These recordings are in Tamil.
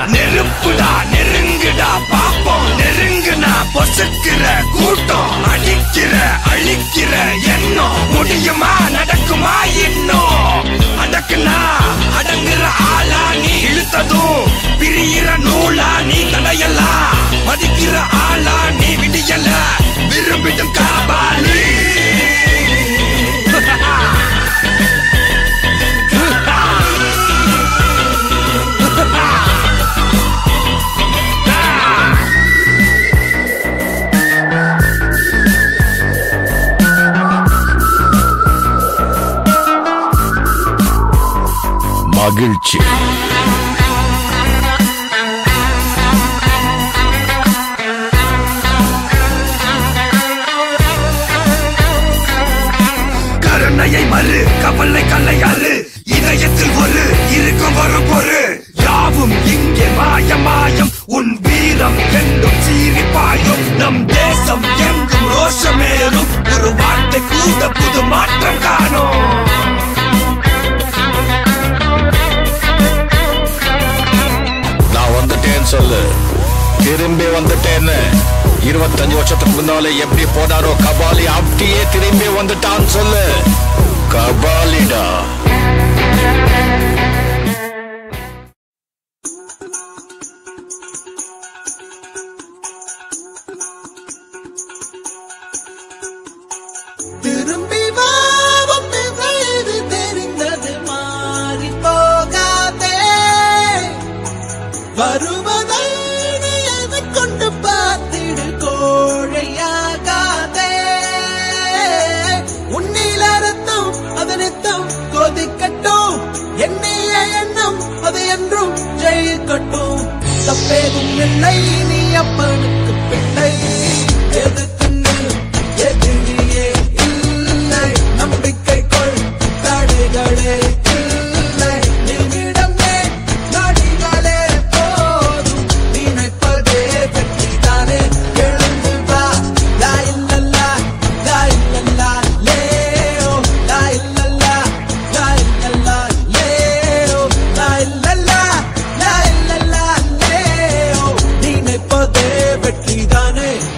நெருப்புடா நெருங்குடா பாப்போம் நெருங்குனா பொசுக்கிற கூட்டம் அடிக்கிற அழிக்கிற எண்ணம் முடியுமா நடக்குமா இன்னும் அடக்குனா அடங்குற ஆளா நீ இழுத்ததும் பிரியிற நூலா நீ தடையலாம் மதிக்கிற ஆளா நீ விடியல விரும்பிடும் காபாலி மகிழ்ச்சி கருணையை மறு கவலை கல்லையாறு இதயத்தில் ஒரு இருக்கும் வரும் பொறு யாவும் இங்கே மாயம் மாயம் உன் வீரம் என்றும் சீறி பாயும் நம் தேசம் எங்கும் ரோஷமேறும் ஒரு வார்த்தை கூட புது மாற்றம் காணும் நான் வந்துட்டேன்னு சொல்லு திரும்பி வந்துட்டேன்னு இருபத்தஞ்சு வருஷத்துக்கு முன்னாலே எப்படி போனாரோ கபாலி அப்படியே திரும்பி வந்துட்டான்னு சொல்லு கபாலிடா திரும்பி வாவும் வயது தெரிந்தது மாறி போகாதே வருவதை நீ எதைக் கொண்டு பார்த்திடு கோழையாகாதே உன்னில் அறுத்தும் அதனித்தும் கொதிக்கட்டும் எண்ணிய எண்ணம் அது என்றும் ஜெயிக்கட்டும் தப்பேதும் இல்லை நீ அப்பனுக்கு பிள்ளை எதுக்குன்னு எதிரியே இல்லை நம்பிக்கை கொள் தடைகளே இல்லை நிமிடமே நடிகளே போதும் நினைப்பதே வெற்றிதானே எழுந்து வா லா இல்லல்லா லா இல்லல்லா லேயோ லா இல்லல்லா லா இல்லல்லா லேயோ லா இல்லல்லா லா இல்லல்லா லேயோ நினைப்பதே வெற்றிதானே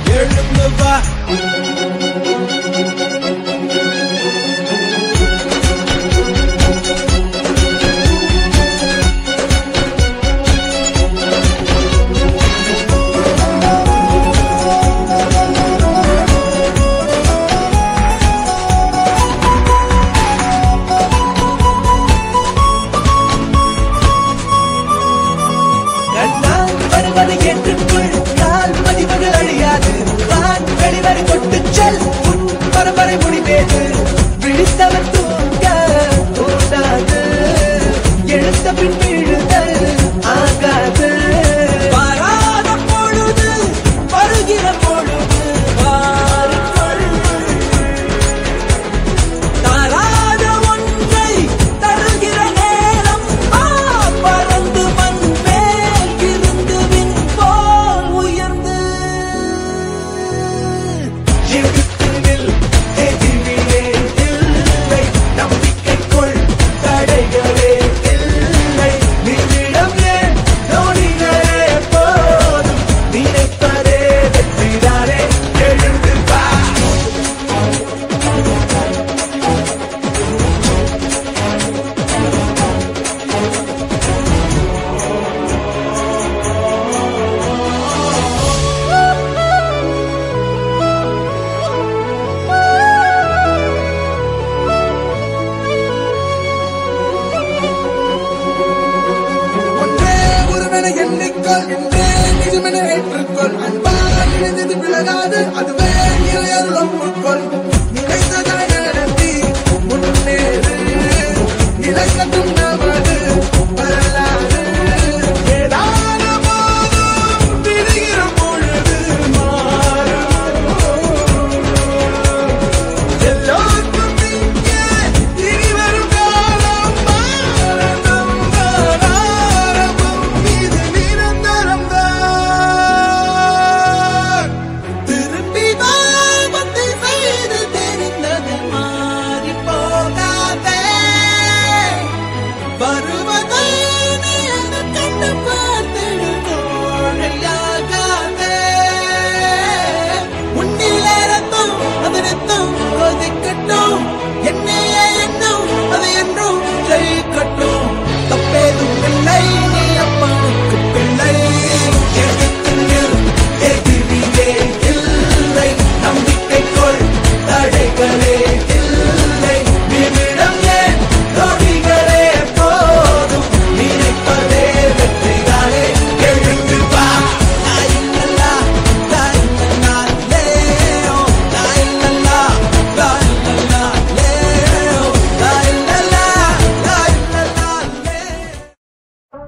கொதிக்கட்டும் என்னைய எண்ணம் அது என்றும் ஜெயிக்கட்டும் தப்பேதும் இல்லை நீ அப்பனுக்கு பிள்ளை எதுக்குள் எதிரியே இல்லை நம்பிக்கைக்குள் தடைகளே இல்லை நிமிடம் ஏன் நொடிகளே போதும் நினைப்பதே வெற்றிதானே எழுந்து வா லாயில்லா, லாயில்லா, லேயோ. லாயில்லா, லாயில்லா, லேயோ. லாயில்லா, லாயில்லா, லேயோ.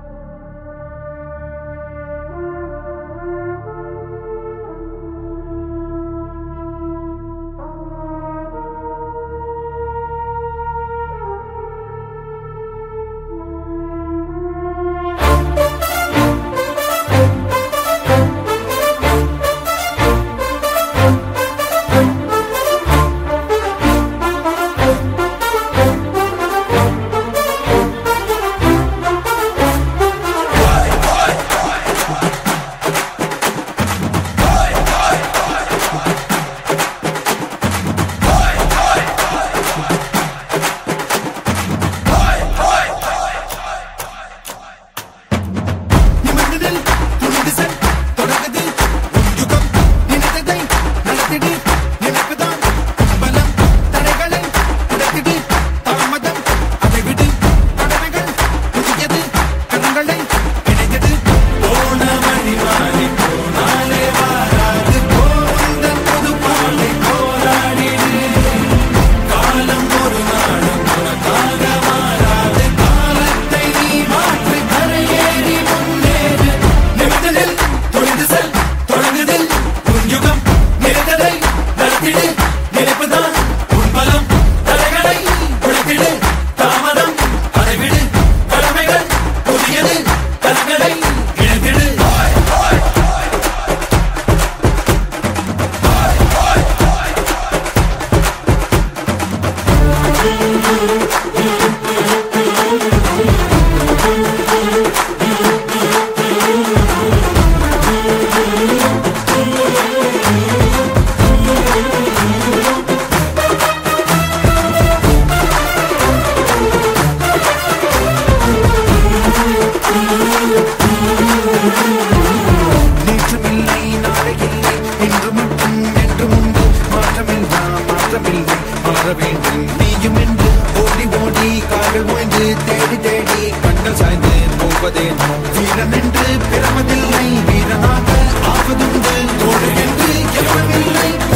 நிமிர்ந்ததில் துணிந்து செல் தொடங்குது உன் யுகம் நினைத்ததை நடத்திடு நினைப்புதான் பலம் தடைகளை உடைத்திடு தாமதம் அதை விடு கடமைகள் புதியது கரங்களை இணைத்தது போன வழி மாறி போனாலே வாராது கோவந்தன் புது பாலை போராடிடு காலம் ஒரு நாளும் உனக்காக மாறாது காலத்தை நீ மாற்றி கரையேறி முன்னேறு நிமிடத்தில் தொலைந்து செல் தொடங்குதில் உன் யுகம் நினைத்ததை நடத்திடு நினைப்புதான் உன் பலம் தலைகளை உழைத்திடு தாமதம் அதை விடு கடமைகள் புதியது கரங்களை இணைத்திடு நேற்றுமில்லை நாளை இல்லை இன்று மட்டும் என்று உண்டு மாற்றமில்லா மாற்றமில்லை மாற வேண்டும் நீயும் என்று ஓடி ஓடி கால்கள் ஓய்ந்து தேடி தேடி கண்கள் சாய்ந்து போவதேனோ வீரன் என்று பிறவதில்லை வீரனாக ஆவதுண்டு தோடு என்று எவனுமில்லை